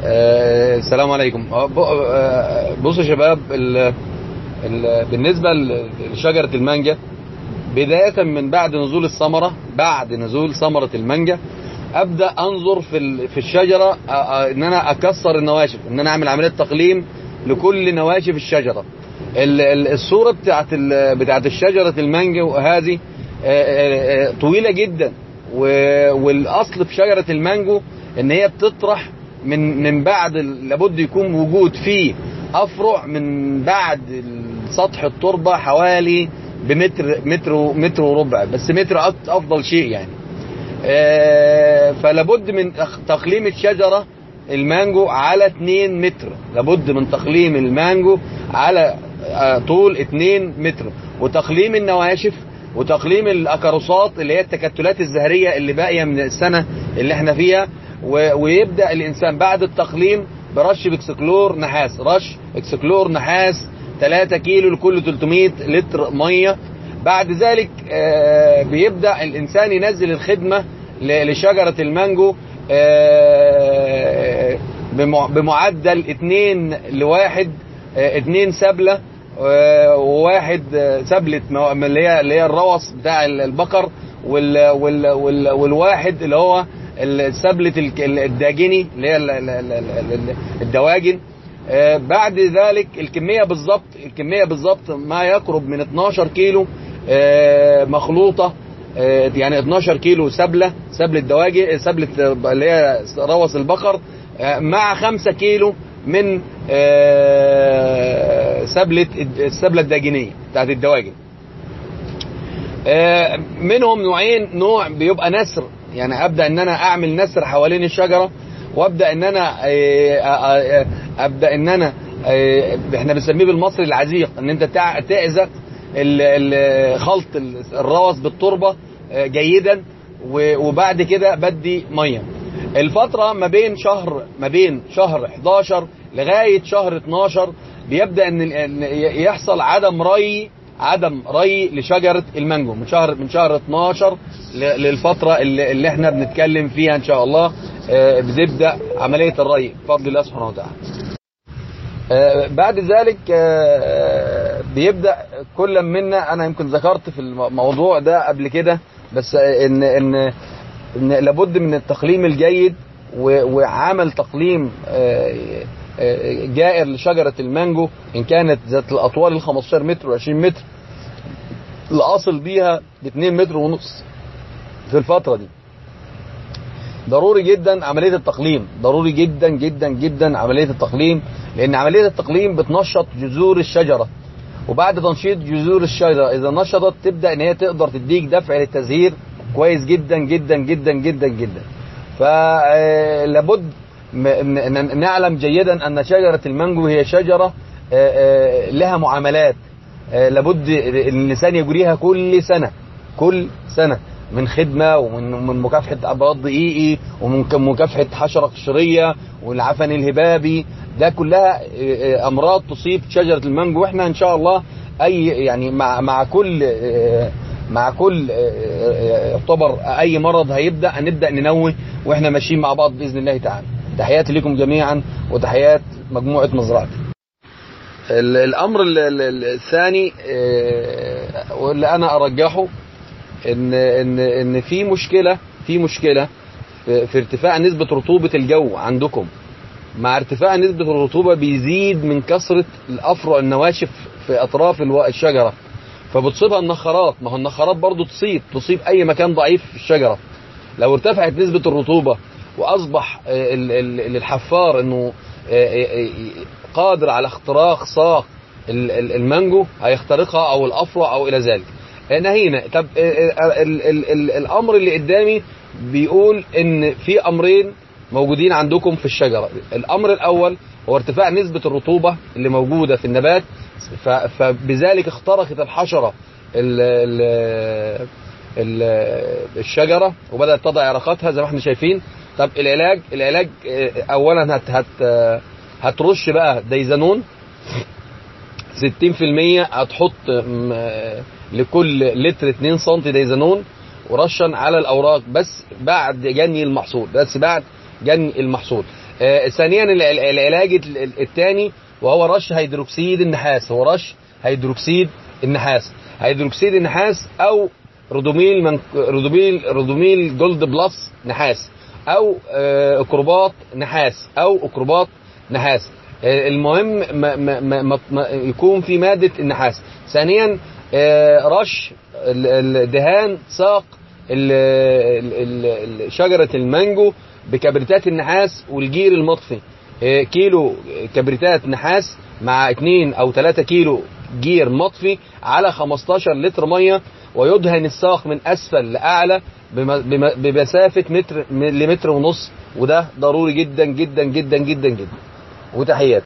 آه، السلام عليكم آه، ب- آه، بصوا يا شباب ال ال بالنسبة ل- لشجرة المانجا بداية من بعد نزول الثمرة بعد نزول ثمرة المانجا ابدا انظر في ال- في الشجره آه، آه، ان انا اكسر النواشف ان انا اعمل عمليه تقليم لكل نواشف الشجره ال- ال- الصوره بتاعت ال- بتاعت الشجره المانجا وهذه آه، آه، آه، طويله جدا و- والاصل في شجره المانجو ان هي بتطرح من من بعد ال- لابد يكون وجود فيه افرع من بعد سطح التربه حوالي بمتر متر و- متر وربع بس متر أك- افضل شيء يعني آه، فلابد من تخ- تقليم الشجرة المانجو على 2 متر لابد من تقليم المانجو على آه، طول 2 متر وتقليم النواشف وتقليم الاكاروسات اللي هي التكتلات الزهرية اللي باقية من السنة اللي احنا فيها و- ويبدأ الانسان بعد التقليم برش باكسكلور نحاس رش اكسكلور نحاس 3 كيلو لكل 300 لتر ميه بعد ذلك آه، بيبدأ الإنسان ينزل الخدمة ل- لشجرة المانجو آه، بمع- بمعدل اتنين لواحد آه، اتنين سبلة آه، وواحد آه، سبلة مو- اللي هي اللي هي الروس بتاع ال- البقر وال وال وال والواحد اللي هو ال- سبلة الك- الداجني اللي هي ال- ال- ال- ال- ال- الدواجن آه، بعد ذلك الكمية بالظبط الكمية بالظبط ما يقرب من 12 كيلو آه، مخلوطة آه، يعني 12 كيلو سبلة سبلة دواجن سبلة آه، اللي هي روس البقر آه، مع 5 كيلو من آه، سبلة السبلة الداجنية بتاعت الدواجن آه، منهم نوعين نوع بيبقى نسر يعني ابدا ان انا اعمل نسر حوالين الشجره وابدا ان انا آه، آه، آه، ابدا ان انا آه، احنا بنسميه بالمصري العزيق ان انت تع- تعزق ال- ال- خلط ال- الروس بالتربه آه، جيدا و- وبعد كده بدي ميه الفتره ما بين شهر ما بين شهر 11 لغايه شهر 12 بيبدا ان ال- إن يحصل عدم ري عدم ري لشجره المانجو من شهر من شهر 12 ل- للفتره اللي, اللي احنا بنتكلم فيها ان شاء الله آه، بتبدا عمليه الري بفضل الله سبحانه وتعالى. آه، بعد ذلك آه، بيبدا كل منا انا يمكن ذكرت في الموضوع ده قبل كده بس آه، ان ان ان لابد من التقليم الجيد و- وعمل تقليم آه، آه، جائر لشجره المانجو ان كانت ذات الاطوال ال 15 متر و20 متر الاصل بيها ب 2 متر ونص في الفتره دي ضروري جدا عمليه التقليم ضروري جدا جدا جدا عمليه التقليم لان عمليه التقليم بتنشط جذور الشجره وبعد تنشيط جذور الشجره اذا نشطت تبدا ان هي تقدر تديك دفع للتزهير كويس جدا جدا جدا جدا جدا فلابد نعلم جيدا ان شجره المانجو هي شجره آه، آه، لها معاملات آه، لابد الانسان يجريها كل سنه كل سنه من خدمه ومن من مكافحه امراض دقيقي ومن ك- مكافحه حشره قشريه والعفن الهبابي ده كلها آه، آه، امراض تصيب شجره المانجو واحنا ان شاء الله اي يعني مع مع كل آه، مع كل آه، آه، يعتبر اي مرض هيبدا هنبدا ننوه واحنا ماشيين مع بعض باذن الله تعالى تحياتي لكم جميعا وتحيات مجموعه مزرعتي ال- الامر ال- ال- ال- الثاني آه، واللي انا ارجحه ان ان ان في مشكله في مشكله في في ارتفاع نسبه رطوبه الجو عندكم مع ارتفاع نسبه الرطوبه بيزيد من كثره الافرع النواشف في اطراف الو- الشجره فبتصيبها النخرات ما هو النخرات برضو تصيب تصيب اي مكان ضعيف في الشجره لو ارتفعت نسبه الرطوبه واصبح آه، ال- ال- الحفار انه آه، آه، آه، قادر على اختراق ساق ال- ال- المانجو هيخترقها او الافرع او الى ذلك نهينا طب آه، آه، ال- ال- ال- الامر اللي قدامي بيقول ان في امرين موجودين عندكم في الشجره الامر الاول هو ارتفاع نسبه الرطوبه اللي موجوده في النبات ف- فبذلك اخترقت الحشره ال ال ال الشجره وبدات تضع علاقاتها زي ما احنا شايفين طب العلاج العلاج آه، اولا هت هت آه، هترش بقى دايزانون 60% هتحط م- آه، لكل لتر 2 سم دايزانون ورشا على الاوراق بس بعد جني المحصول بس بعد جني المحصول آه، ثانيا ال- ال- العلاج الثاني وهو رش هيدروكسيد النحاس هو رش هيدروكسيد النحاس هيدروكسيد النحاس او رودوميل من رودوميل رودوميل جولد بلس نحاس او آه، اكروبات نحاس او اكروبات نحاس آه، المهم ما ما ما ما ما يكون في ماده النحاس ثانيا آه، رش ال- الدهان ساق ال- ال- ال- شجره المانجو بكبريتات النحاس والجير المطفي آه، كيلو كبريتات نحاس مع 2 او 3 كيلو جير مطفي على 15 لتر ميه ويدهن الساق من اسفل لاعلى بم- بم- بمسافه متر لمتر ونص وده ضروري جدا جدا جدا جدا جدا وتحيات